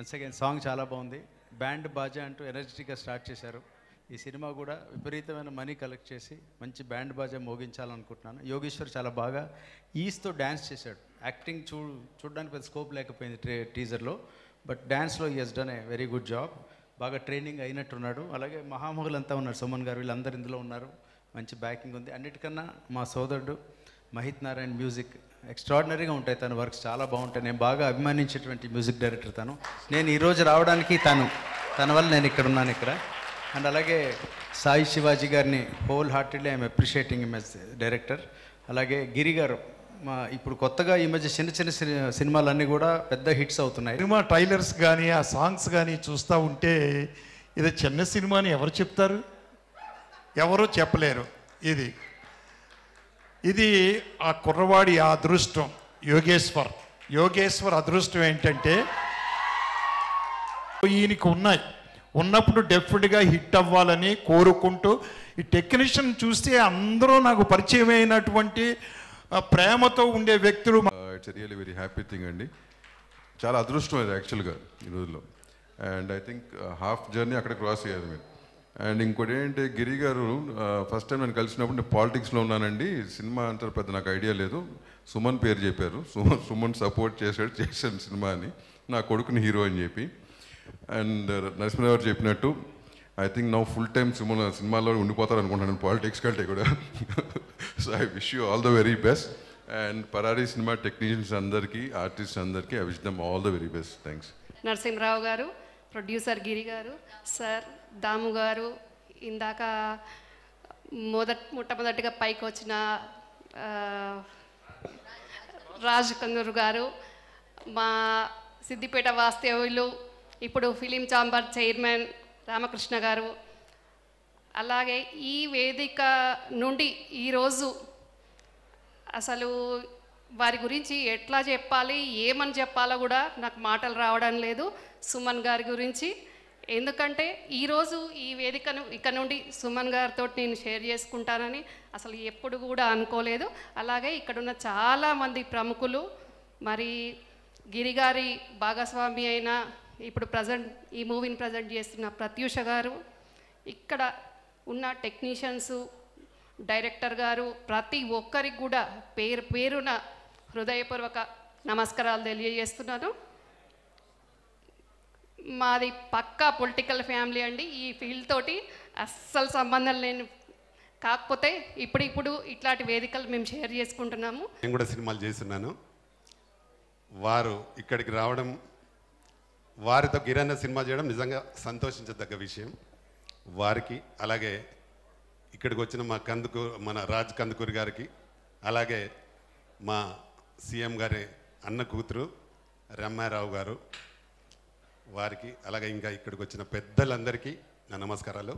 Once again song చాలా బాగుంది band బాజా అంటూ ఎనర్జెటిక్గా స్టార్ట్ చేశారు ఈ సినిమా కూడా విపరీతమైన మనీ కలెక్ట్ చేసి మంచి బ్యాండ్ బాజా మోగించాలనుకుంటున్నాను యోగేశ్వర్ చాలా బాగా ఈస్తో డ్యాన్స్ చేశాడు యాక్టింగ్ చూ చూడడానికి పెద్ద స్కోప్ లేకపోయింది ట్రే టీజర్లో బట్ డ్యాన్స్లో ఈ he's done a very good job బాగా ట్రైనింగ్ అయినట్టున్నాడు అలాగే మహామహులంతా ఉన్నారు సుమన్ గారు వీళ్ళందరూ ఇందులో ఉన్నారు మంచి బ్యాకింగ్ ఉంది అన్నిటికన్నా మా సోదరుడు మహిత్ నారాయణ్ మ్యూజిక్ ఎక్స్ట్రాడినరీగా ఉంటాయి తన వర్క్స్ చాలా బాగుంటాయి నేను బాగా అభిమానించేటువంటి మ్యూజిక్ డైరెక్టర్ తను నేను ఈరోజు రావడానికి తను తన వల్ల నేను ఇక్కడ ఉన్నాను ఇక్కడ అండ్ అలాగే సాయి శివాజీ గారిని wholeheartedly I'm appreciating him as director అలాగే గిరి గారు మా ఇప్పుడు కొత్తగా ఈ మధ్య చిన్న చిన్న సిని- సినిమాలన్నీ కూడా పెద్ద హిట్స్ అవుతున్నాయి సినిమా ట్రైలర్స్ కానీ ఆ సాంగ్స్ కానీ చూస్తూ ఉంటే ఇది చిన్న సినిమా అని ఎవరు చెప్తారు ఎవరు చెప్పలేరు ఇది ఇది ఆ కుర్రవాడి ఆ అదృష్టం యోగేశ్వర్ యోగేశ్వర్ అదృష్టం ఏంటంటే ఈయనకి ఉన్నాయి ఉన్నప్పుడు డెఫినెట్గా హిట్ అవ్వాలని కోరుకుంటూ ఈ టెక్నీషియన్ చూస్తే అందరూ నాకు పరిచయం అయినటువంటి ఆ, ప్రేమతో ఉండే వ్యక్తులు it's really very happy thing అండి చాలా అదృష్టం అది యాక్చువల్గా ఈ రోజుల్లో and I think half journey అక్కడ క్రాస్ అయ్యారు మీరు అండ్ ఇంకోటి ఏంటంటే గిరి గారు ఫస్ట్ టైం నేను కలిసినప్పుడు నేను పాలిటిక్స్లో ఉన్నానండి సినిమా అంటారు పెద్ద నాకు ఐడియా లేదు సుమన్ పేరు చెప్పారు సుమన్ సుమన్ సపోర్ట్ చేశాడు చేశాను సినిమా అని నా కొడుకుని హీరో అని చెప్పి అండ్ నరసింహరావు గారు చెప్పినట్టు I think now full time సినిమా సినిమాలో ఉండిపోతారు అనుకుంటున్నాను పాలిటిక్స్ కంటే కూడా so I wish you all the very best and Parari సినిమా టెక్నీషియన్స్ అందరికీ ఆర్టిస్ట్ అందరికీ I wish them all the very best thanks Narasimharao గారు ప్రొడ్యూసర్ గిరి గారు సార్ దాము గారు ఇందాక మొదట్ మొట్టమొదటిగా పైకి వచ్చిన ఆ, రాజ్ కందూరు గారు మా సిద్దిపేట వాస్తవ్యులు ఇప్పుడు ఫిలిం ఛాంబర్ చైర్మన్ రామకృష్ణ గారు అలాగే ఈ వేదిక నుండి ఈరోజు అసలు వారి గురించి ఎట్లా చెప్పాలి ఏమని చెప్పాలో కూడా నాకు మాటలు రావడం లేదు సుమన్ గారి గురించి ఎందుకంటే ఈరోజు ఈ వేదికను ఇక్కడ నుండి సుమన్ గారితో నేను షేర్ చేసుకుంటానని అసలు ఎప్పుడు కూడా అనుకోలేదు అలాగే ఇక్కడున్న చాలామంది ప్రముఖులు మరి గిరిగారి భాగస్వామి అయిన ఇప్పుడు ప్రజెంట్ ఈ మూవీని ప్రజెంట్ చేస్తున్న ప్రత్యూష గారు ఇక్కడ ఉన్న టెక్నీషియన్స్ డైరెక్టర్ గారు ప్రతి ఒక్కరికి కూడా పేరు పేరున హృదయపూర్వక నమస్కారాలు తెలియజేస్తున్నాను మాది పక్కా పొలిటికల్ ఫ్యామిలీ అండి ఈ ఫీల్డ్ తోటి అస్సలు సంబంధం లేని కాకపోతే ఇప్పుడిప్పుడు ఇట్లాంటి వేదికలు మేము షేర్ చేసుకుంటున్నాము నేను కూడా సినిమాలు చేస్తున్నాను వారు ఇక్కడికి రావడం వారితో గిరన్న సినిమా చేయడం నిజంగా సంతోషించదగ్గ విషయం వారికి అలాగే ఇక్కడికి వచ్చిన మా కందుకూ మన రాజ్ కందుకూరి గారికి అలాగే మా సీఎం గారి అన్న కూతురు రమ్మారావు గారు వారికి అలాగే ఇంకా ఇక్కడికి వచ్చిన పెద్దలందరికీ నా నమస్కారాలు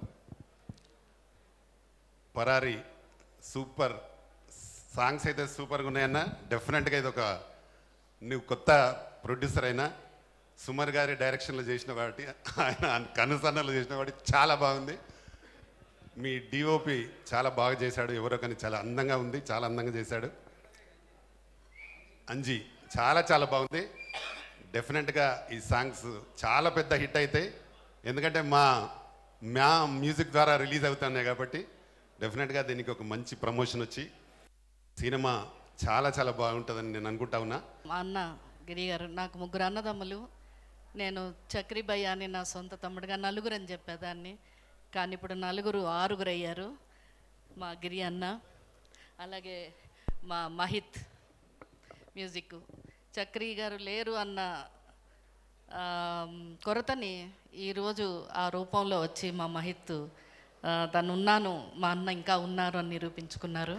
పరారి సూపర్ సాంగ్స్ అయితే సూపర్గా ఉన్నాయన్న డెఫినెట్గా ఇది ఒక నువ్వు కొత్త ప్రొడ్యూసర్ అయినా సుమర్ గారి డైరెక్షన్లో చేసిన కాబట్టి ఆయన కనుసన్నలు చేసిన కాబట్టి చాలా బాగుంది మీ డిఓపి చాలా బాగా చేశాడు ఎవరో కానీ చాలా అందంగా ఉంది చాలా అందంగా చేశాడు అంజీ చాలా చాలా బాగుంది డెఫినెట్గా ఈ సాంగ్స్ చాలా పెద్ద హిట్ అవుతాయి ఎందుకంటే మా మా మ్యూజిక్ ద్వారా రిలీజ్ అవుతున్నాయి కాబట్టి డెఫినెట్గా దీనికి ఒక మంచి ప్రమోషన్ వచ్చి సినిమా చాలా చాలా బాగుంటుందని నేను అనుకుంటా ఉన్నా మా అన్న గిరి గారు నాకు ముగ్గురు అన్నదమ్ములు నేను చక్రి భయ్య అని నా సొంత తమ్ముడుగా నలుగురు అని చెప్పేదాన్ని కానీ ఇప్పుడు నలుగురు ఆరుగురు అయ్యారు మా గిరి అన్న అలాగే మా మహిత్ మ్యూజిక్ చక్రి గారు లేరు అన్న ఆ, కొరతని ఈరోజు ఆ రూపంలో వచ్చి మా మహిత్ ఆ, తను ఉన్నాను మా అన్న ఇంకా ఉన్నారు అని నిరూపించుకున్నారు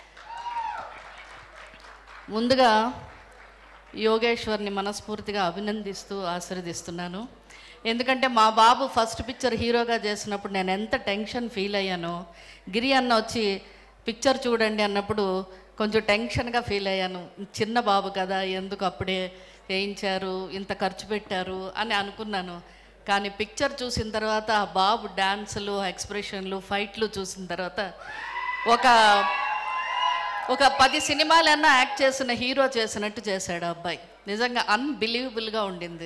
ముందుగా యోగేశ్వర్ని మనస్ఫూర్తిగా అభినందిస్తూ ఆశీర్వదిస్తున్నాను ఎందుకంటే మా బాబు ఫస్ట్ పిక్చర్ హీరోగా చేసినప్పుడు నేను ఎంత టెన్షన్ ఫీల్ అయ్యానో గిరి అన్న వచ్చి పిక్చర్ చూడండి అన్నప్పుడు కొంచెం టెన్షన్గా ఫీల్ అయ్యాను చిన్న బాబు కదా ఎందుకు అప్పుడే చేయించారు ఇంత ఖర్చు పెట్టారు అని అనుకున్నాను కానీ పిక్చర్ చూసిన తర్వాత ఆ బాబు డాన్సులు ఎక్స్ప్రెషన్లు ఫైట్లు చూసిన తర్వాత ఒక ఒక పది సినిమాలన్నా యాక్ట్ చేసిన హీరో చేసినట్టు చేశాడు ఆ అబ్బాయి నిజంగా అన్బిలీవబుల్గా ఉండింది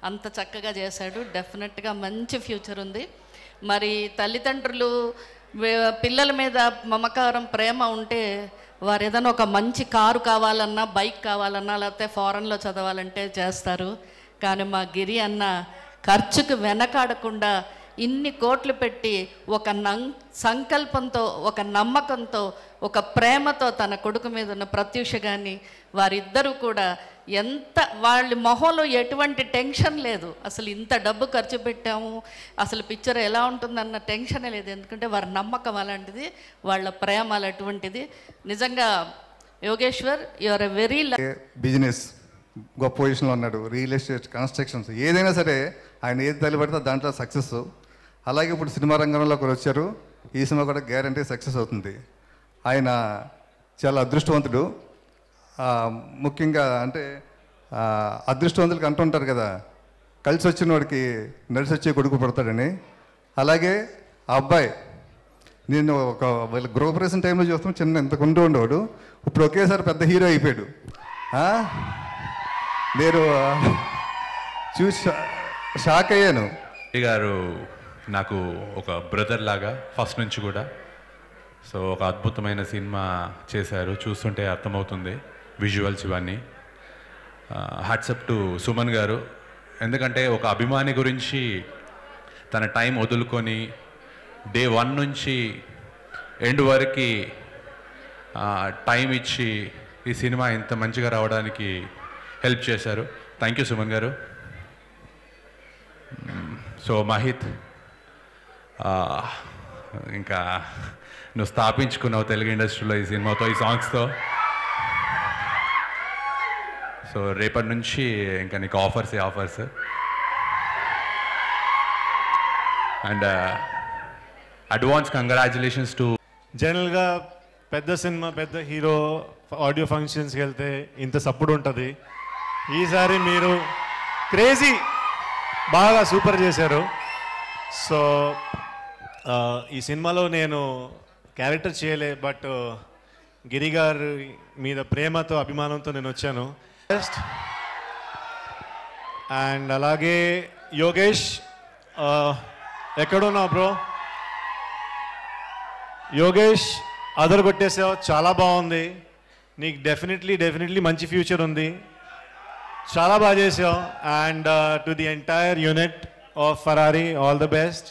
అంత చక్కగా చేశాడు డెఫినెట్గా మంచి ఫ్యూచర్ ఉంది మరి తల్లిదండ్రులు వే- పిల్లల మీద మమకారం ప్రేమ ఉంటే వారు ఏదైనా ఒక మంచి కారు కావాలన్నా బైక్ కావాలన్నా లేకపోతే ఫారెన్లో చదవాలంటే చేస్తారు కానీ మా గిరి అన్న ఖర్చుకు వెనకాడకుండా ఇన్ని కోట్లు పెట్టి ఒక నం సంకల్పంతో ఒక నమ్మకంతో ఒక ప్రేమతో తన కొడుకు మీద ఉన్న ప్రత్యూష కానీ వారిద్దరూ కూడా ఎంత వాళ్ళ మొహంలో ఎటువంటి టెన్షన్ లేదు అసలు ఇంత డబ్బు ఖర్చు పెట్టాము అసలు పిక్చర్ ఎలా ఉంటుందన్న టెన్షనే లేదు ఎందుకంటే వారి నమ్మకం అలాంటిది వాళ్ళ ప్రేమ అలాంటిది నిజంగా Yogeshwar you are a very business గొప్ప పొజిషన్లో ఉన్నాడు రియల్ ఎస్టేట్ కన్స్ట్రక్షన్స్ ఏదైనా సరే ఆయన ఏది తల్లిపడితే దాంట్లో సక్సెస్ అలాగే ఇప్పుడు సినిమా రంగంలోకి వచ్చారు ఈ సినిమా కూడా గ్యారంటీ సక్సెస్ అవుతుంది ఆయన చాలా అదృష్టవంతుడు ఆ, ముఖ్యంగా అంటే ఆ, అదృష్టవంతులకి అంటుంటారు కదా కలిసి వచ్చిన వాడికి నడిచి వచ్చే కొడుకు పడతాడని అలాగే ఆ అబ్బాయి నేను ఒక వీళ్ళ గృహప్రవేశం టైంలో చూస్తాం చిన్న ఇంత కొంటూ ఉండేవాడు ఇప్పుడు ఒకేసారి పెద్ద హీరో అయిపోయాడు ఆ? నేను ఆ, చూసి షా- షాక్ అయ్యాను రెడ్డి గారు నాకు ఒక బ్రదర్ లాగా ఫస్ట్ నుంచి కూడా సో ఒక అద్భుతమైన సినిమా చేశారు చూస్తుంటే అర్థమవుతుంది విజువల్స్ ఇవన్నీ హ్యాట్సప్ టు సుమన్ గారు ఎందుకంటే ఒక అభిమాని గురించి తన టైం వదులుకొని డే వన్ నుంచి ఎండ్ వరకు టైం ఇచ్చి ఈ సినిమా ఇంత మంచిగా రావడానికి హెల్ప్ చేశారు థ్యాంక్ యూ సుమన్ గారు సో మహిత్ ఆ, ఇంకా నువ్వు స్థాపించుకున్నావు తెలుగు ఇండస్ట్రీలో ఈ సినిమాతో ఈ సాంగ్స్తో సో రేపటి నుంచి ఇంకా నీకు offers offers and advance congratulations to జనరల్గా పెద్ద సినిమా పెద్ద హీరో ఆడియో ఫంక్షన్స్కి వెళ్తే ఇంత సప్పుడు ఉంటుంది ఈసారి మీరు క్రేజీ బాగా సూపర్ చేశారు సో ఆ, ఈ సినిమాలో నేను క్యారెక్టర్ చేయలే బట్ గిరి గారి మీద ప్రేమతో అభిమానంతో నేను వచ్చాను బెస్ట్ అండ్ అలాగే యోగేష్ ఆ, ఎక్కడున్నావు బ్రో యోగేష్ అదర్ కొట్టేసావు చాలా బాగుంది నీకు డెఫినెట్లీ డెఫినెట్లీ మంచి ఫ్యూచర్ ఉంది చాలా బాగా చేసావు and to the entire unit of Parari all the best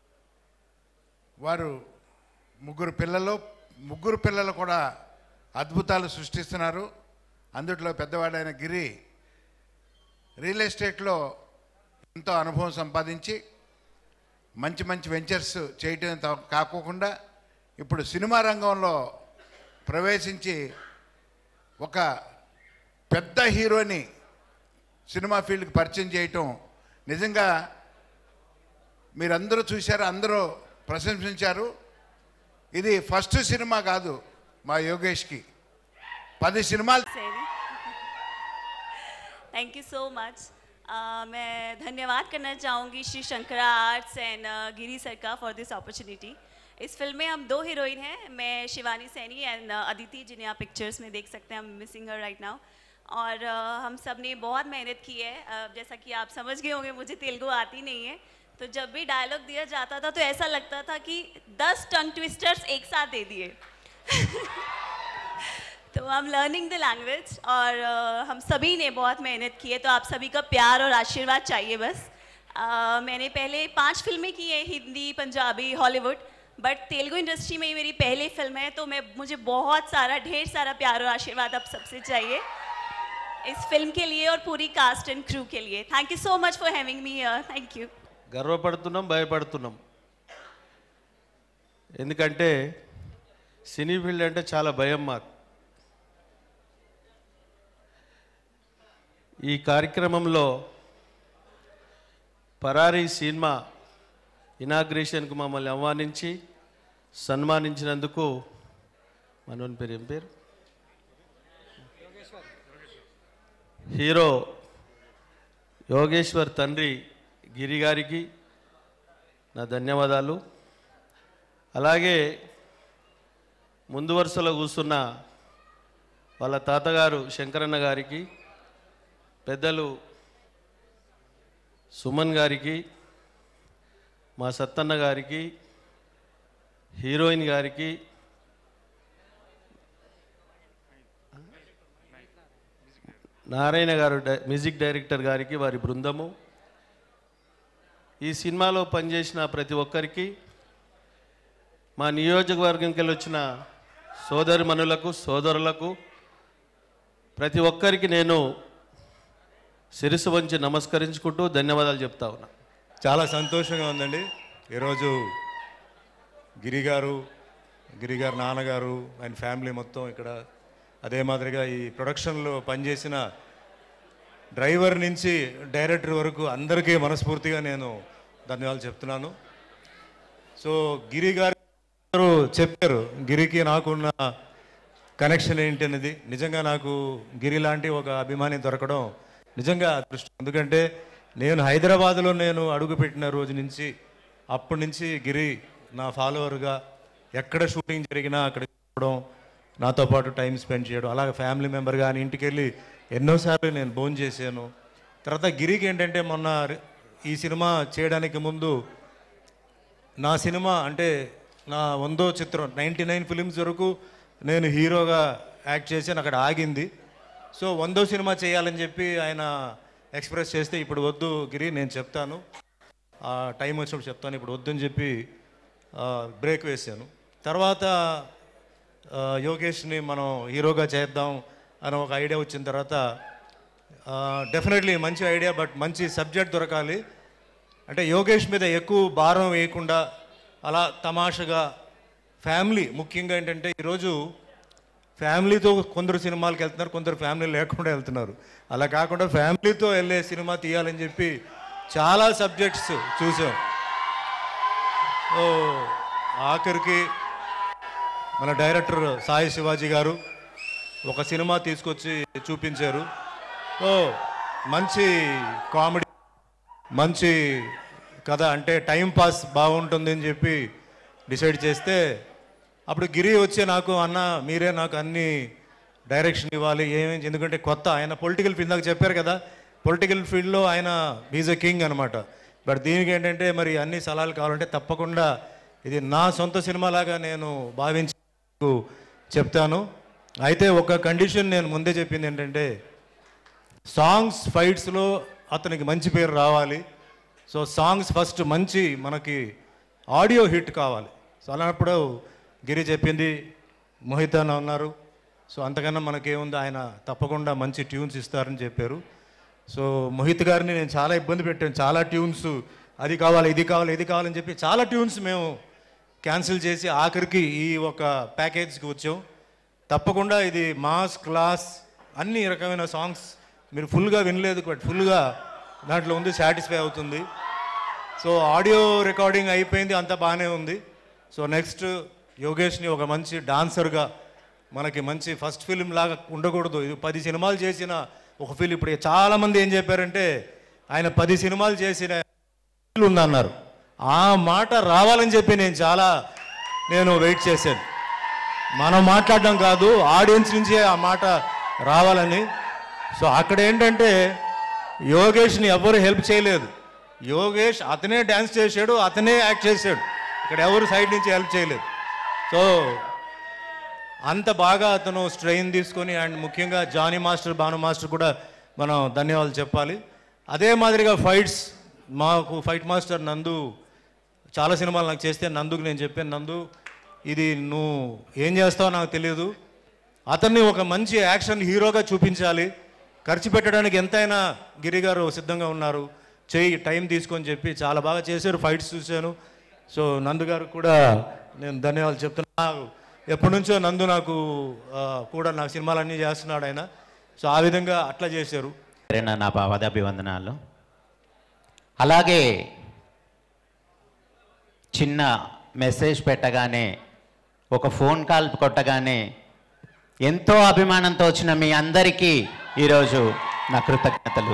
వారు ముగ్గురు పిల్లలు ముగ్గురు పిల్లలు కూడా అద్భుతాలు సృష్టిస్తున్నారు అందుట్లో పెద్దవాడైన గిరి రియల్ ఎస్టేట్లో ఎంతో అనుభవం సంపాదించి మంచి మంచి వెంచర్స్ చేయటం తా- కాకోకుండా ఇప్పుడు సినిమా రంగంలో ప్రవేశించి ఒక పెద్ద హీరోని సినిమా ఫీల్డ్కి పరిచయం చేయటం నిజంగా మీరందరూ చూశారు అందరూ ప్రశంసించారు ఇది ఫస్ట్ సినిమా కాదు మా యోగేష్కి పది సినిమాలు थैंक यू सो मच मैं धन्यवाद करना चाहूँगी श्री शंकरा आर्ट्स एंड गिरी सर का फॉर दिस अपॉर्चुनिटी इस फिल्म में हम दो हीरोइन हैं मैं शिवानी सैनी एंड अदिति जिन्हें आप पिक्चर्स में देख सकते हैं हम मिसिंग हर राइट नाउ और uh, हम सब ने बहुत मेहनत की है uh, जैसा कि आप समझ गए होंगे मुझे तेलुगु आती नहीं है तो जब भी डायलॉग दिया जाता था तो ऐसा लगता था कि दस टंग ट्विस्टर्स एक साथ दे दिए तो हम लर्निंग द लैंग्वेज और अ, हम सभी ने बहुत मेहनत की है तो आप सभी का प्यार और आशीर्वाद चाहिए बस अ, मैंने पहले पांच फिल्में की है Hindi Punjabi Hollywood but Telugu industry में ही मेरी पहली फिल्म है तो मैं मुझे बहुत सारा ढेर सारा प्यार और आशीर्वाद आप सबसे चाहिए इस फिल्म के लिए और पूरी कास्ट एंड क्रू के लिए thank you so much for having me here thank you గర్వపడుతున్నాం భయపడుతున్నాం ఎందుకంటే సినీ ఫీల్డ్ అంటే చాలా భయం మాకు ఈ కార్యక్రమంలో పరారీ సినిమా ఇనాగ్రేషన్కు మమ్మల్ని ఆహ్వానించి సన్మానించినందుకు మనోని పేరు ఏం పేరు హీరో యోగేశ్వర్ తండ్రి గిరి గారికి నా ధన్యవాదాలు అలాగే ముందు వరుసలో కూర్చున్న వాళ్ళ తాతగారు శంకరన్న గారికి పెద్దలు సుమన్ గారికి మా సత్తన్న గారికి హీరోయిన్ గారికి నారాయణ గారు డై- మ్యూజిక్ డైరెక్టర్ గారికి వారి బృందము ఈ సినిమాలో పనిచేసిన ప్రతి ఒక్కరికి మా నియోజకవర్గంకి వెళ్ళి వచ్చిన సోదరిమణులకు సోదరులకు ప్రతి ఒక్కరికి నేను శిరస్సు వంచి నమస్కరించుకుంటూ ధన్యవాదాలు చెప్తా ఉన్నా చాలా సంతోషంగా ఉందండి ఈరోజు గిరి గారు గిరి గారు నాన్నగారు ఆయన ఫ్యామిలీ మొత్తం ఇక్కడ అదే మాదిరిగా ఈ ప్రొడక్షన్లో పనిచేసిన డ్రైవర్ నుంచి డైరెక్టర్ వరకు అందరికీ మనస్ఫూర్తిగా నేను ధన్యవాదాలు చెప్తున్నాను సో గిరి గారు చెప్పారు గిరికి నాకున్న కనెక్షన్ ఏంటి అనేది నిజంగా నాకు గిరి లాంటి ఒక అభిమాని దొరకడం నిజంగా అదృష్టం ఎందుకంటే నేను హైదరాబాద్లో నేను అడుగుపెట్టిన రోజు నుంచి అప్పటి నుంచి గిరి నా ఫాలోవర్గా ఎక్కడ షూటింగ్ జరిగినా అక్కడ చూడడం నాతో పాటు టైం స్పెండ్ చేయడం అలాగే ఫ్యామిలీ మెంబర్ కానీ ఇంటికి వెళ్ళి ఎన్నోసార్లు నేను భోజనం చేశాను తర్వాత గిరికి ఏంటంటే మొన్న రి- ఈ సినిమా చేయడానికి ముందు నా సినిమా అంటే నా వందో చిత్రం నైంటీ నైన్ ఫిలిమ్స్ వరకు నేను హీరోగా యాక్ట్ చేశాను అక్కడ ఆగింది సో వందో సినిమా చేయాలని చెప్పి ఆయన ఎక్స్ప్రెస్ చేస్తే ఇప్పుడు వద్దు గిరి నేను చెప్తాను ఆ టైం వచ్చినప్పుడు చెప్తాను ఇప్పుడు వద్దని చెప్పి బ్రేక్ వేశాను తర్వాత ఆ, యోగేష్ని మనం హీరోగా చేద్దాం అని ఒక ఐడియా వచ్చిన తర్వాత డెఫినెట్లీ మంచి ఐడియా బట్ మంచి సబ్జెక్ట్ దొరకాలి అంటే యోగేష్ మీద ఎక్కువ భారం వేయకుండా అలా తమాషగా ఫ్యామిలీ ముఖ్యంగా ఏంటంటే ఈరోజు ఫ్యామిలీతో కొందరు సినిమాలకు వెళ్తున్నారు కొందరు ఫ్యామిలీ లేకుండా వెళ్తున్నారు అలా కాకుండా ఫ్యామిలీతో వెళ్ళే సినిమా తీయాలని చెప్పి చాలా సబ్జెక్ట్స్ చూసాం ఓ ఆఖరికి మన డైరెక్టర్ సాయి శివాజీ గారు ఒక సినిమా తీసుకొచ్చి చూపించారు ఓ మంచి కామెడీ మంచి కథ అంటే టైం పాస్ బాగుంటుంది అని చెప్పి డిసైడ్ చేస్తే అప్పుడు గిరి వచ్చే నాకు అన్న మీరే నాకు అన్ని డైరెక్షన్ ఇవ్వాలి ఏమేమి ఎందుకంటే కొత్త ఆయన పొలిటికల్ ఫీల్డ్ నాకు చెప్పారు కదా పొలిటికల్ ఫీల్డ్లో ఆయన ఈజ్ ఎ కింగ్ అనమాట బట్ దీనికి ఏంటంటే మరి అన్ని సలహాలు కావాలంటే తప్పకుండా ఇది నా సొంత సినిమాలాగా నేను భావించి మీకు చెప్తాను అయితే ఒక కండిషన్ నేను ముందే చెప్పింది ఏంటంటే సాంగ్స్ ఫైట్స్లో అతనికి మంచి పేరు రావాలి సో సాంగ్స్ ఫస్ట్ మంచి మనకి ఆడియో హిట్ కావాలి సో అలాంటప్పుడు గిరి చెప్పింది మోహిత్ అన్న ఉన్నారు సో అంతకన్నా మనకేముంది ఆయన తప్పకుండా మంచి ట్యూన్స్ ఇస్తారని చెప్పారు సో మోహిత్ గారిని నేను చాలా ఇబ్బంది పెట్టాను చాలా ట్యూన్స్ అది కావాలి ఇది కావాలి ఇది కావాలని చెప్పి చాలా ట్యూన్స్ మేము క్యాన్సిల్ చేసి ఆఖరికి ఈ ఒక ప్యాకేజ్కి వచ్చాం తప్పకుండా ఇది మాస్ క్లాస్ అన్ని రకమైన సాంగ్స్ మీరు ఫుల్గా వినలేదు బట్ ఫుల్గా దాంట్లో ఉంది సాటిస్ఫై అవుతుంది సో ఆడియో రికార్డింగ్ అయిపోయింది అంతా బాగానే ఉంది సో నెక్స్ట్ యోగేష్ని ఒక మంచి డాన్సర్గా మనకి మంచి ఫస్ట్ ఫిలిం లాగా ఉండకూడదు ఇది పది సినిమాలు చేసిన ఒక ఫిలిం ఇప్పుడు చాలామంది ఏం చెప్పారంటే ఆయన పది సినిమాలు చేసిన ఫీల్ ఉందన్నారు ఆ మాట రావాలని చెప్పి నేను చాలా నేను వెయిట్ చేశాను మనం మాట్లాడడం కాదు ఆడియన్స్ నుంచి ఆ మాట రావాలని సో అక్కడ ఏంటంటే యోగేష్ని ఎవరు హెల్ప్ చేయలేదు యోగేష్ అతనే డ్యాన్స్ చేశాడు అతనే యాక్ట్ చేశాడు ఇక్కడ ఎవరు సైడ్ నుంచి హెల్ప్ చేయలేదు సో అంత బాగా అతను స్ట్రెయిన్ తీసుకొని అండ్ ముఖ్యంగా జానీ మాస్టర్ భాను మాస్టర్ కూడా మనం ధన్యవాదాలు చెప్పాలి అదే మాదిరిగా ఫైట్స్ మాకు ఫైట్ మాస్టర్ నందు చాలా సినిమాలు నాకు చేస్తే నందుకు నేను చెప్పాను నందు ఇది నువ్వు ఏం చేస్తావో నాకు తెలియదు అతన్ని ఒక మంచి యాక్షన్ హీరోగా చూపించాలి ఖర్చు పెట్టడానికి ఎంతైనా గిరి గారు సిద్ధంగా ఉన్నారు చేయి టైం తీసుకొని చెప్పి చాలా బాగా చేశారు ఫైట్స్ చూశాను సో నందు గారు కూడా నేను ధన్యవాదాలు చెప్తున్నా ఎప్పటి నుంచో నందు నాకు ఆ, కూడా నా సినిమాలన్నీ చేస్తున్నాడు ఆయన సో ఆ విధంగా అట్లా చేశారు సరేనా నా పాదాభివందనాలు అలాగే చిన్న మెసేజ్ పెట్టగానే ఒక ఫోన్ కాల్ కొట్టగానే ఎంతో అభిమానంతో వచ్చిన మీ అందరికీ ఈరోజు నా కృతజ్ఞతలు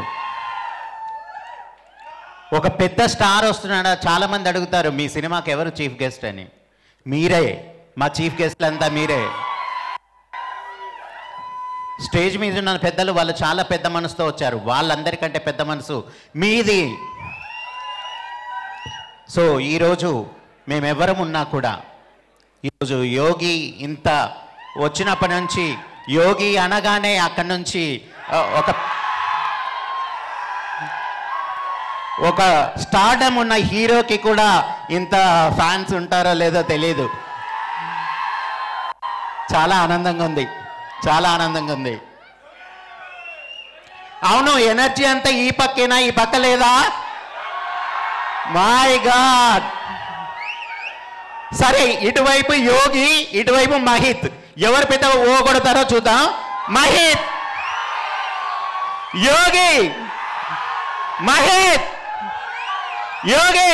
ఒక పెద్ద స్టార్ వస్తున్నాడా చాలామంది అడుగుతారు మీ సినిమాకి ఎవరు చీఫ్ గెస్ట్ అని మీరే మా చీఫ్ గెస్ట్లు అంతా మీరే స్టేజ్ మీద ఉన్న పెద్దలు వాళ్ళు చాలా పెద్ద మనసుతో వచ్చారు వాళ్ళందరికంటే పెద్ద మనసు మీది సో ఈరోజు మేమెవ్వరం ఉన్నా కూడా ఈరోజు యోగి ఇంత వచ్చినప్పటి నుంచి యోగి అనగానే అక్కడి నుంచి ఆ, ఒక ఒక స్టార్డమ్ ఉన్న హీరోకి కూడా ఇంత ఫ్యాన్స్ ఉంటారో లేదో తెలియదు చాలా ఆనందంగా ఉంది చాలా ఆనందంగా ఉంది అవును ఎనర్జీ అంతా ఈ పక్కేనా ఈ పక్క లేదా మై గాడ్ సరే ఇటువైపు యోగి ఇటువైపు మహిత్ ఎవరు పెద్ద ఓ కొడతారో చూద్దాం మహిత్ యోగి మహిత్ యోగి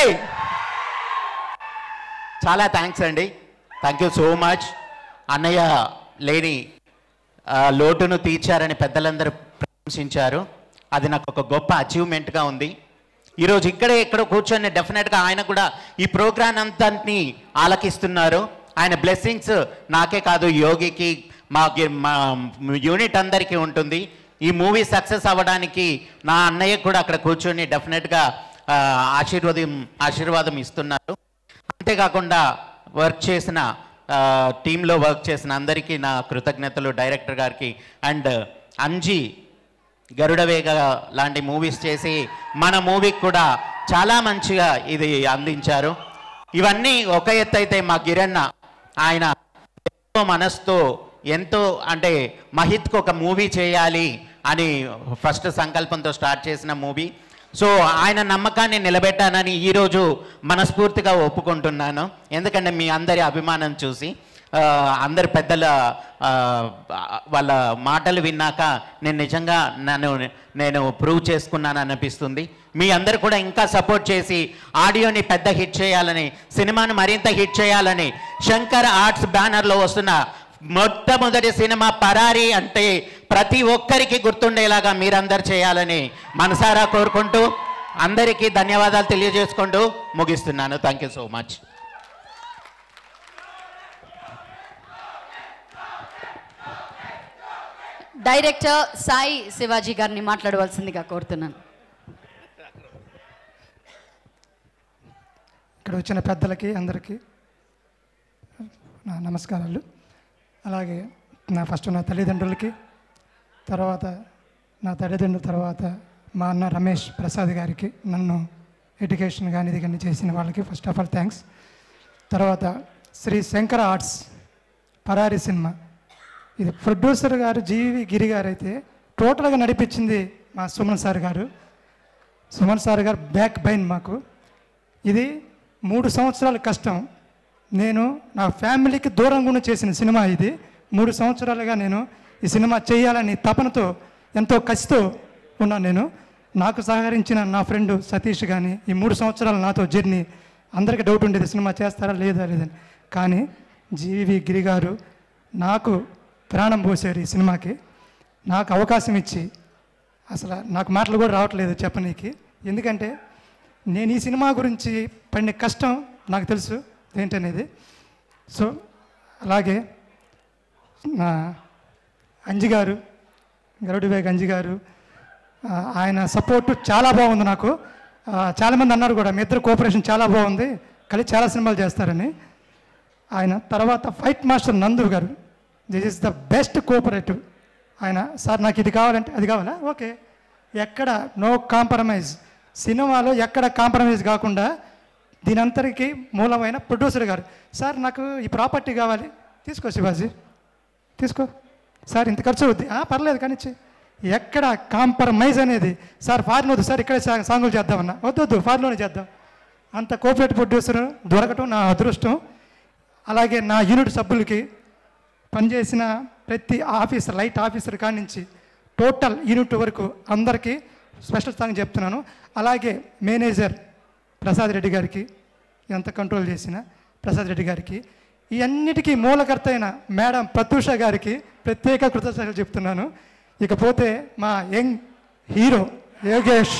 చాలా థ్యాంక్స్ అండి థ్యాంక్ యూ సో మచ్ అన్నయ్య లేని ఆ, లోటును తీర్చారని పెద్దలందరూ ప్రశంసించారు అది నాకు ఒక గొప్ప అచీవ్మెంట్గా ఉంది ఈరోజు ఇక్కడే ఎక్కడో కూర్చొని డెఫినెట్గా ఆయన కూడా ఈ ప్రోగ్రామ్ అంతటిని ఆలకిస్తున్నారు ఆయన బ్లెస్సింగ్స్ నాకే కాదు యోగికి మా గి- మా యూనిట్ అందరికీ ఉంటుంది ఈ మూవీ సక్సెస్ అవ్వడానికి నా అన్నయ్య కూడా అక్కడ కూర్చొని డెఫినెట్గా ఆ, ఆశీర్వాదం ఆశీర్వాదం ఇస్తున్నారు అంతేకాకుండా వర్క్ చేసిన ఆ, టీంలో వర్క్ చేసిన అందరికీ నా కృతజ్ఞతలు డైరెక్టర్ గారికి అండ్ అంజీ గరుడవేగ లాంటి మూవీస్ చేసి మన మూవీకి కూడా చాలా మంచిగా ఇది అందించారు ఇవన్నీ ఒక ఎత్తు అయితే మా గిరన్న ఆయన ఎంతో మనసుతో ఎంతో అంటే మహిత్కు ఒక మూవీ చేయాలి అని ఫస్ట్ సంకల్పంతో స్టార్ట్ చేసిన మూవీ సో ఆయన నమ్మకాన్ని నిలబెట్టానని ఈరోజు మనస్ఫూర్తిగా ఒప్పుకుంటున్నాను ఎందుకంటే మీ అందరి అభిమానం చూసి ఆ, అందరి పెద్దల ఆ, వాళ్ళ మాటలు విన్నాక నేను నిజంగా నన్ను నేను ప్రూవ్ చేసుకున్నాను అనిపిస్తుంది మీ అందరు కూడా ఇంకా సపోర్ట్ చేసి ఆడియోని పెద్ద హిట్ చేయాలని సినిమాను మరింత హిట్ చేయాలని శంకర్ ఆర్ట్స్ బ్యానర్లో వస్తున్న మొట్టమొదటి సినిమా పరారి అంటే ప్రతి ఒక్కరికి గుర్తుండేలాగా మీరందరు చేయాలని మనసారా కోరుకుంటూ అందరికీ ధన్యవాదాలు తెలియజేసుకుంటూ ముగిస్తున్నాను thank you so much director Sai Shivaji గారిని మాట్లాడవలసిందిగా కోరుతున్నాను ఇక్కడ వచ్చిన పెద్దలకి అందరికీ నా నమస్కారాలు అలాగే నా ఫస్ట్ నా తల్లిదండ్రులకి తర్వాత నా తల్లిదండ్రుల తర్వాత మా అన్న రమేష్ ప్రసాద్ గారికి నన్ను ఎడ్యుకేషన్ కానీ ఇది కానీ చేసిన వాళ్ళకి ఫస్ట్ ఆఫ్ ఆల్ థ్యాంక్స్ తర్వాత శ్రీ శంకర ఆర్ట్స్ పరారి సినిమా ఇది ప్రొడ్యూసర్ గారు జీవి గిరి గారు అయితే టోటల్గా నడిపించింది మా సుమన్ సార్ గారు సుమన్ సార్ గారు బ్యాక్ బైన్ మాకు ఇది మూడు సంవత్సరాల కష్టం నేను నా ఫ్యామిలీకి దూరంగా ఉండి చేసిన సినిమా ఇది మూడు సంవత్సరాలుగా నేను ఈ సినిమా చేయాలని తపనతో ఎంతో కసితో ఉన్నాను నేను నాకు సహకరించిన నా ఫ్రెండ్ సతీష్ కానీ ఈ మూడు సంవత్సరాలు నాతో జర్నీ అందరికీ డౌట్ ఉండేది సినిమా చేస్తారా లేదా లేదని కానీ జీవి గిరి గారు నాకు ప్రాణం పోసారు ఈ సినిమాకి నాకు అవకాశం ఇచ్చి అసలు నాకు మాటలు కూడా రావట్లేదు చెప్పనీకి ఎందుకంటే నేను ఈ సినిమా గురించి పడిన కష్టం నాకు తెలుసు ఏంటనేది సో అలాగే నా అంజి గారు గరుడివేగ అంజి గారు ఆ, ఆయన సపోర్టు చాలా బాగుంది నాకు ఆ, చాలామంది అన్నారు కూడా మీ ఇద్దరు కోఆపరేషన్ చాలా బాగుంది కలిసి చాలా సినిమాలు చేస్తారని ఆయన తర్వాత ఫైట్ మాస్టర్ నందు గారు this is the best cooperative ఆయన సార్ నాకు ఇది కావాలంటే అది కావాలా ఓకే ఎక్కడ నో కాంప్రమైజ్ సినిమాలో ఎక్కడ కాంప్రమైజ్ కాకుండా దీనంతరికి మూలమైన ప్రొడ్యూసర్ గారు సార్ నాకు ఈ ప్రాపర్టీ కావాలి తీసుకో శివాజీ తీసుకో సార్ ఇంత ఖర్చు అవుద్ది "ఆ, పర్లేదు కానీ ఇచ్చేయ్." ఎక్కడ కాంప్రమైజ్ అనేది సార్ ఫారిన్ వద్దు సార్ ఇక్కడే సా- సాంగులు చేద్దామన్నా వద్దు వద్దు ఫారిన్లోనే చేద్దాం అంత కోఆపరేటివ్ ప్రొడ్యూసర్ దొరకటం నా అదృష్టం అలాగే నా యూనిట్ సభ్యులకి పనిచేసిన ప్రతి ఆఫీసర్ లైట్ ఆఫీసర్ కాడి నుంచి టోటల్ యూనిట్ వరకు అందరికీ స్పెషల్ స్థానం చెప్తున్నాను అలాగే మేనేజర్ ప్రసాద్ రెడ్డి గారికి ఎంత కంట్రోల్ చేసిన ప్రసాద్ రెడ్డి గారికి ఈ అన్నిటికీ మూలకర్త అయిన మేడం ప్రత్యూష గారికి ప్రత్యేక కృతజ్ఞతలు చెప్తున్నాను ఇకపోతే మా యంగ్ హీరో యోగేష్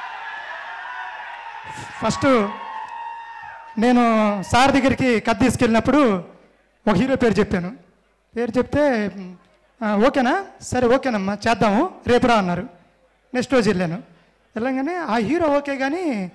ఫస్ట్ నేను సార్ దగ్గరికి కథ తీసుకెళ్ళినప్పుడు ఒక హీరో పేరు చెప్పాను పేరు చెప్తే "ఆ, ఓకేనా సరే ఓకేనమ్మా చేద్దాము రేపు రా అన్నారు నెక్స్ట్ రోజు వెళ్ళాను వెళ్ళంగానే ఆ హీరో ఓకే కానీ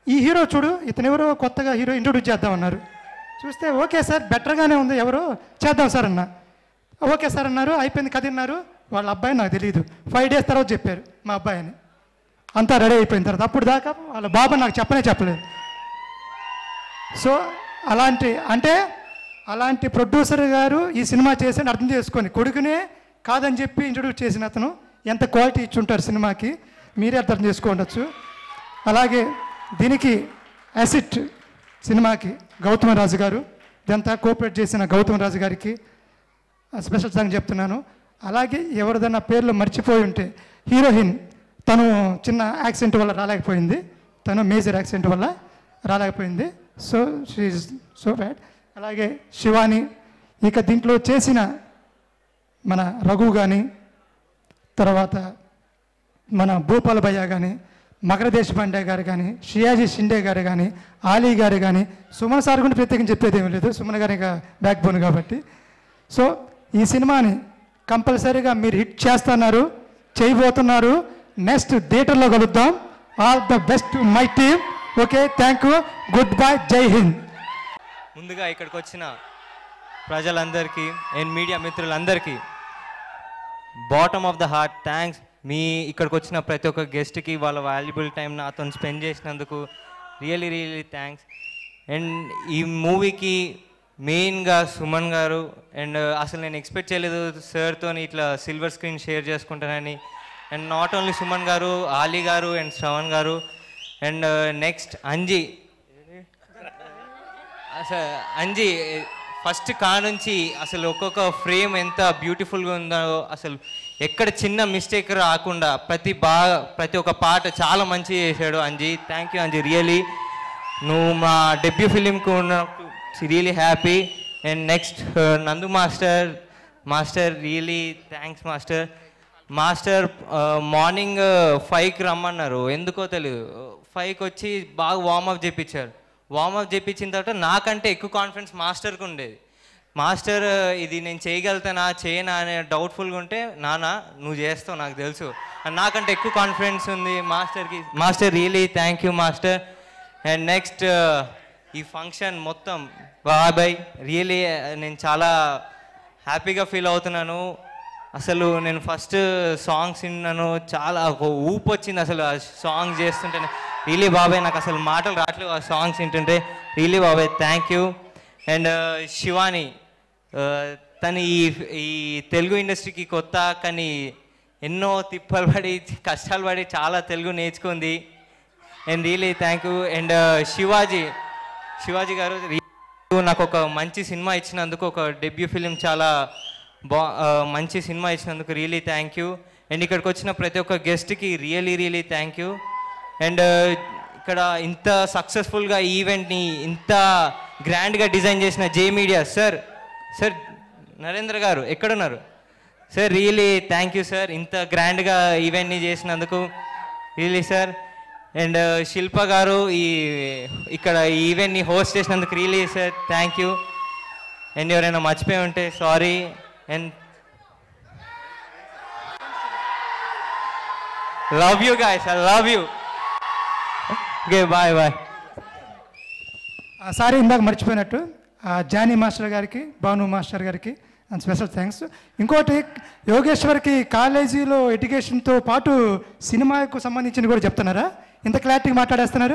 ఈ హీరో చూడు ఇతను ఎవరో కొత్తగా హీరో ఇంట్రొడ్యూస్ చేద్దామన్నారు చూస్తే ఓకే సార్ బెటర్గానే ఉంది ఎవరు చేద్దాం సార్ అన్న ఓకే సార్ అన్నారు అయిపోయింది కథ అన్నారు వాళ్ళ అబ్బాయి నాకు తెలియదు ఫైవ్ డేస్ తర్వాత చెప్పారు మా అబ్బాయి అని అంతా రెడీ అయిపోయిన తర్వాత అప్పుడు దాకా వాళ్ళ బాబా నాకు చెప్పనే చెప్పలేదు సో అలాంటి అంటే అలాంటి ప్రొడ్యూసర్ గారు ఈ సినిమా చేసి అర్థం చేసుకొని కొడుకునే కాదని చెప్పి ఇంట్రొడ్యూస్ చేసిన అతను ఎంత క్వాలిటీ ఇచ్చుంటారు సినిమాకి మీరే అర్థం చేసుకోండొచ్చు అలాగే దీనికి యాసిట్ సినిమాకి గౌతమ రాజు గారు ఇదంతా కోఆపరేట్ చేసిన గౌతమ రాజు గారికి స్పెషల్ సాంగ్ చెప్తున్నాను అలాగే ఎవరిదన్నా పేర్లు మర్చిపోయి ఉంటే హీరోయిన్ తను చిన్న యాక్సిడెంట్ వల్ల రాలేకపోయింది తను మేజర్ యాక్సిడెంట్ వల్ల రాలేకపోయింది సో షీఈ్ సో బ్యాడ్ అలాగే శివాని ఇక దీంట్లో చేసిన మన రఘు కానీ తర్వాత మన భూపాల్ భయ్య కానీ మకర దేశపాండే గారు కానీ షియాజీ షిండే గారు కానీ ఆలీ గారు కానీ సుమన్ సార్ గురించి ప్రత్యేకించి చెప్పేది ఏమీ లేదు సుమన్ గారి బ్యాక్ బోన్ కాబట్టి సో ఈ సినిమాని కంపల్సరీగా మీరు హిట్ చేస్తున్నారు చేయబోతున్నారు నెక్స్ట్ థియేటర్లో కలుద్దాం all the best my team okay thank you good bye Jai Hind ముందుగా ఇక్కడికి వచ్చిన ప్రజలందరికీ అండ్ మీడియా మిత్రులందరికీ bottom of the heart thanks మీ ఇక్కడికి వచ్చిన ప్రతి ఒక్క గెస్ట్కి వాళ్ళ వాల్యుబుల్ టైం నాతో స్పెండ్ చేసినందుకు రియలీ రియలీ థ్యాంక్స్ అండ్ ఈ మూవీకి మెయిన్గా సుమన్ గారు అండ్ అసలు నేను ఎక్స్పెక్ట్ చేయలేదు సార్తో ఇట్లా సిల్వర్ స్క్రీన్ షేర్ చేసుకుంటానని అండ్ నాట్ ఓన్లీ సుమన్ గారు ఆలీ గారు అండ్ శ్రవణ్ గారు అండ్ నెక్స్ట్ అంజీ అసలు అంజీ ఫస్ట్ కా నుంచి అసలు ఒక్కొక్క ఫ్రేమ్ ఎంత బ్యూటిఫుల్గా ఉందో అసలు ఎక్కడ చిన్న మిస్టేక్ రాకుండా ప్రతి బాగా ప్రతి ఒక్క పాట చాలా మంచి చేశాడు Anji thank you Anji really నువ్వు మా డెబ్యూ ఫిలింకు ఉన్న really happy and next Nandu master master really thanks master master morning ఫైవ్కి రమ్మన్నారు ఎందుకో తెలియదు ఫైవ్కి వచ్చి బాగా వార్మప్ చేయించారు వార్మప్ చేయించిన తర్వాత నాకంటే ఎక్కువ కాన్ఫిడెన్స్ మాస్టర్కి ఉండేది మాస్టర్ ఇది నేను చేయగలుగుతానా చేయనా అనే డౌట్ఫుల్గా ఉంటే నాన్న నువ్వు చేస్తావు నాకు తెలుసు And నాకంటే ఎక్కువ కాన్ఫిడెన్స్ ఉంది మాస్టర్కి master really thank you master and next ఈ ఫంక్షన్ మొత్తం బాబాయ్ రియలీ నేను చాలా హ్యాపీగా ఫీల్ అవుతున్నాను అసలు నేను ఫస్ట్ సాంగ్స్ విన్నాను చాలా ఒక ఊపు వచ్చింది అసలు ఆ సాంగ్ చేస్తుంటే రియలీ బాబాయ్ నాకు అసలు మాటలు రావట్లేదు ఆ సాంగ్స్ వింటుంటే రియలీ బాబాయ్ థ్యాంక్ యూ అండ్ శివాని ఆ, తను ఈ ఈ తెలుగు ఇండస్ట్రీకి కొత్త కానీ ఎన్నో తిప్పలు పడి కష్టాలు పడి చాలా తెలుగు నేర్చుకుంది and really thank you and Shivaji Shivaji గారు really నాకు ఒక మంచి సినిమా ఇచ్చినందుకు ఒక డెబ్యూ ఫిలిం చాలా బా ఆ, మంచి సినిమా ఇచ్చినందుకు రియలీ థ్యాంక్ యూ అండ్ ఇక్కడికి వచ్చిన ప్రతి ఒక్క గెస్ట్కి really really thank you and ఇక్కడ ఇంత సక్సెస్ఫుల్గా ఈవెంట్ని ఇంత గ్రాండ్గా డిజైన్ చేసిన J media sir sir Narendra గారు ఎక్కడున్నారు sir really thank you sir ఇంత గ్రాండ్గా ఈవెంట్ని చేసినందుకు రియలీ సార్ అండ్ శిల్ప గారు ఈ ఇక్కడ ఈ ఈవెంట్ని హోస్ట్ చేసినందుకు really sir thank you and ఎవరైనా మర్చిపోయి ఉంటే sorry and love you guys I love you okay bye bye sorry ఇందాక మర్చిపోయినట్టు ఆ జానీ మాస్టర్ గారికి భాను మాస్టర్ గారికి అండ్ స్పెషల్ థ్యాంక్స్ ఇంకోటి యోగేశ్వర్కి కాలేజీలో ఎడ్యుకేషన్తో పాటు సినిమాకు సంబంధించిన కూడా చెప్తున్నారా ఇంత క్లారిటీగా మాట్లాడేస్తున్నారు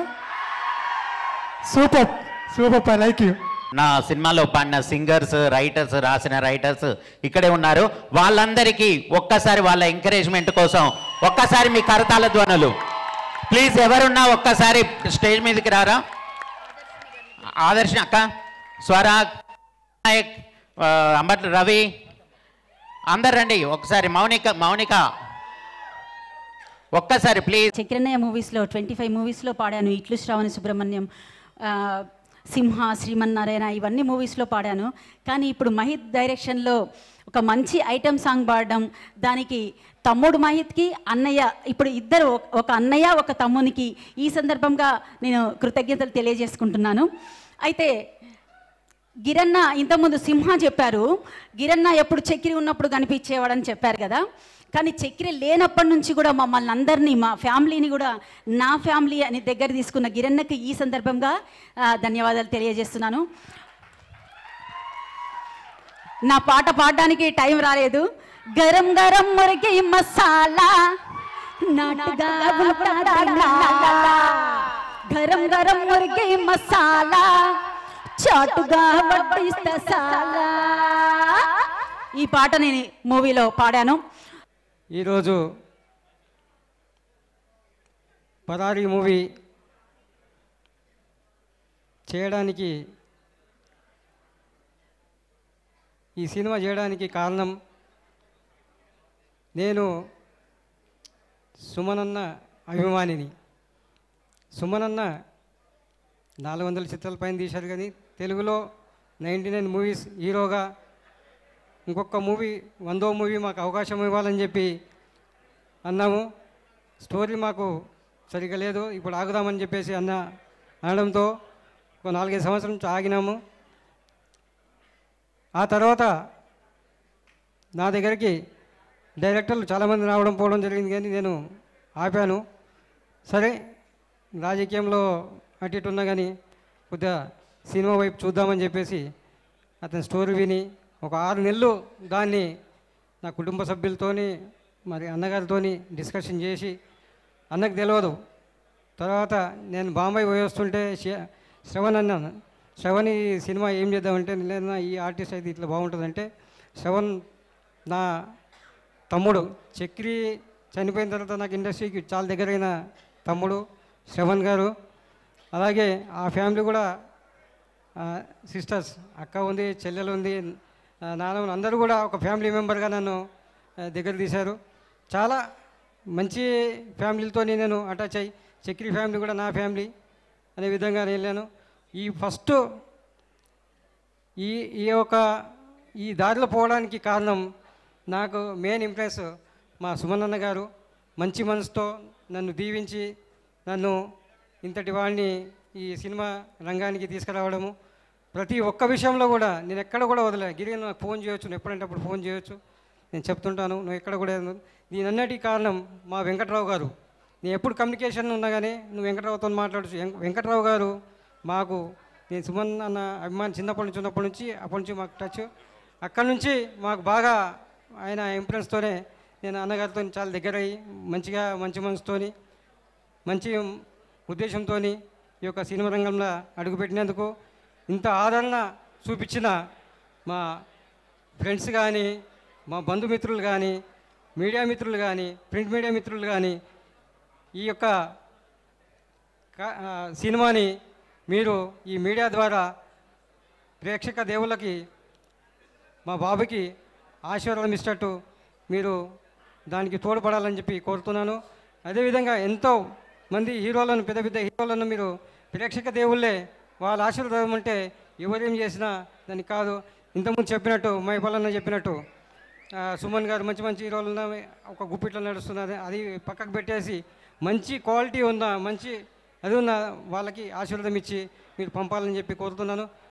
super super I like you నా సినిమాలో పాడిన సింగర్స్ రైటర్స్ రాసిన రైటర్స్ ఇక్కడే ఉన్నారు వాళ్ళందరికీ ఒక్కసారి వాళ్ళ ఎంకరేజ్మెంట్ కోసం ఒక్కసారి మీ కరతాల ధ్వనులు ప్లీజ్ ఎవరున్నా ఒక్కసారి స్టేజ్ మీదకి రారా ఆదర్శ్ అక్క స్వరాగ్ నాయక్ ఆ, అంబట్ రవి అందరు రండి ఒకసారి మౌనిక మౌనిక ఒక్కసారి ప్లీజ్ చక్రన్నయ్య మూవీస్లో ట్వంటీ ఫైవ్ మూవీస్లో పాడాను ఇట్లు శ్రావణి సుబ్రహ్మణ్యం ఆ, సింహ శ్రీమన్నారాయణ ఇవన్నీ మూవీస్లో పాడాను కానీ ఇప్పుడు మహిత్ డైరెక్షన్లో ఒక మంచి ఐటెం సాంగ్ పాడడం దానికి తమ్ముడు మహిత్కి అన్నయ్య ఇప్పుడు ఇద్దరు ఒక- ఒక అన్నయ్య ఒక తమ్మునికి ఈ సందర్భంగా నేను కృతజ్ఞతలు తెలియజేసుకుంటున్నాను అయితే గిరన్న ఇంతకుముందు సింహ చెప్పారు గిరన్న ఎప్పుడు చక్రి ఉన్నప్పుడు కనిపించేవాడని చెప్పారు కదా కానీ చక్రి లేనప్పటి నుంచి కూడా మమ్మల్ని అందరినీ మా ఫ్యామిలీని కూడా నా ఫ్యామిలీ అని దగ్గర తీసుకున్న గిరన్నకి ఈ సందర్భంగా ఆ, ధన్యవాదాలు తెలియజేస్తున్నాను నా పాట పాడడానికి టైం రాలేదు గరం గరం మురిగి మసాలా నాటుగా ఉంటాడా నాలా. గరం గరం మురిగి మసాలా చాటుగా వడ్డిస్తా సాలా ఈ పాట నేను మూవీలో పాడాను ఈరోజు పరారీ మూవీ చేయడానికి ఈ సినిమా చేయడానికి కారణం నేను సుమనన్న అభిమానిని సుమనన్న నాలుగు వందల చిత్రాల పైన తీశారు కానీ తెలుగులో నైంటీ నైన్ మూవీస్ హీరోగా ఇంకొక మూవీ వందో మూవీ మాకు అవకాశం ఇవ్వాలని చెప్పి అన్నాము స్టోరీ మాకు సరిగ్గా లేదు ఇప్పుడు ఆగుదామని చెప్పేసి అన్న అనడంతో ఒక నాలుగైదు సంవత్సరం నుంచి ఆగినాము ఆ తర్వాత నా దగ్గరికి డైరెక్టర్లు చాలామంది రావడం పోవడం జరిగింది కానీ నేను ఆపాను సరే రాజకీయంలో అటు ఇటు ఉన్నా కానీ కొద్దిగా సినిమా వైపు చూద్దామని చెప్పేసి అతని స్టోరీ విని ఒక ఆరు నెలలు దాన్ని నా కుటుంబ సభ్యులతోని మరి అన్నగారితోని డిస్కషన్ చేసి అన్నకు తెలియదు తర్వాత నేను బాంబాయి పోయి వస్తుంటే శ- శ్రవణ్ అన్నాను శ్రవణ్ ఈ సినిమా ఏం చేద్దామంటే లేదా ఈ ఆర్టిస్ట్ అయితే ఇట్లా బాగుంటుందంటే శ్రవణ్ నా తమ్ముడు చక్రి చనిపోయిన తర్వాత నాకు ఇండస్ట్రీకి చాలా దగ్గరైన తమ్ముడు శ్రవణ్ గారు అలాగే ఆ ఫ్యామిలీ కూడా సిస్టర్స్ అక్క ఉంది చెల్లెలు ఉంది ఆ, నాన్న ఉంది. అందరూ కూడా ఒక ఫ్యామిలీ మెంబర్గా నన్ను ఆ, దగ్గర తీశారు చాలా మంచి ఫ్యామిలీలతో నేను అటాచ్ అయ్యి చక్రి ఫ్యామిలీ కూడా నా ఫ్యామిలీ అనే విధంగా నేను వెళ్ళాను ఈ ఫస్ట్ ఈ ఈ యొక్క ఈ దారిలో పోవడానికి కారణం నాకు మెయిన్ ఇంప్రెస్ మా సుమనన్న గారు మంచి మనసుతో నన్ను దీవించి నన్ను ఇంతటి వాడిని ఈ సినిమా రంగానికి తీసుకురావడము ప్రతి ఒక్క విషయంలో కూడా నేను ఎక్కడ కూడా వదలే గిరి నాకు ఫోన్ చేయొచ్చు నువ్వు ఎప్పుడంటే అప్పుడు ఫోన్ చేయొచ్చు నేను చెప్తుంటాను నువ్వు ఎక్కడ కూడా దీని అన్నిటికీ కారణం మా వెంకట్రావు గారు నేను ఎప్పుడు కమ్యూనికేషన్ ఉన్నా కానీ నువ్వు వెంకట్రావుతో మాట్లాడచ్చు వెంక- వెంకట్రావు గారు మాకు నేను సుమన్ అన్న అభిమాని చిన్నప్పటి నుంచి ఉన్నప్పటి నుంచి అప్పటి నుంచి మాకు టచ్ అక్కడి నుంచి మాకు బాగా ఆయన ఇంప్రెన్స్తోనే నేను అన్నగారితో చాలా దగ్గర అయ్యి మంచిగా మంచి మనసుతోని మంచి ఉద్దేశంతో ఈ యొక్క సినిమా రంగంలో అడుగుపెట్టినందుకు ఇంత ఆదరణ చూపించిన మా ఫ్రెండ్స్ కానీ మా బంధుమిత్రులు కానీ మీడియా మిత్రులు కానీ ప్రింట్ మీడియా మిత్రులు కానీ ఈ యొక్క కా- ఆ, సినిమాని మీరు ఈ మీడియా ద్వారా ప్రేక్షక దేవుళ్ళకి మా బాబుకి ఆశీర్వాదం ఇచ్చినట్టు మీరు దానికి తోడ్పడాలని చెప్పి కోరుతున్నాను అదేవిధంగా ఎంతో మంది హీరోలను పెద్ద పెద్ద హీరోలను మీరు ప్రేక్షక దేవుళ్ళే వాళ్ళ ఆశీర్వాదం అంటే ఎవరేం చేసినా దానికి కాదు ఇంతకుముందు చెప్పినట్టు మైపల్లన్న చెప్పినట్టు ఆ, సుమన్ గారు మంచి మంచి హీరోలు ఉన్న ఒక గుప్పిట్లో నడుస్తున్నది అది పక్కకు పెట్టేసి మంచి క్వాలిటీ ఉన్న మంచి అది ఉన్న వాళ్ళకి ఆశీర్వాదం ఇచ్చి మీరు పంపాలని చెప్పి కోరుతున్నాను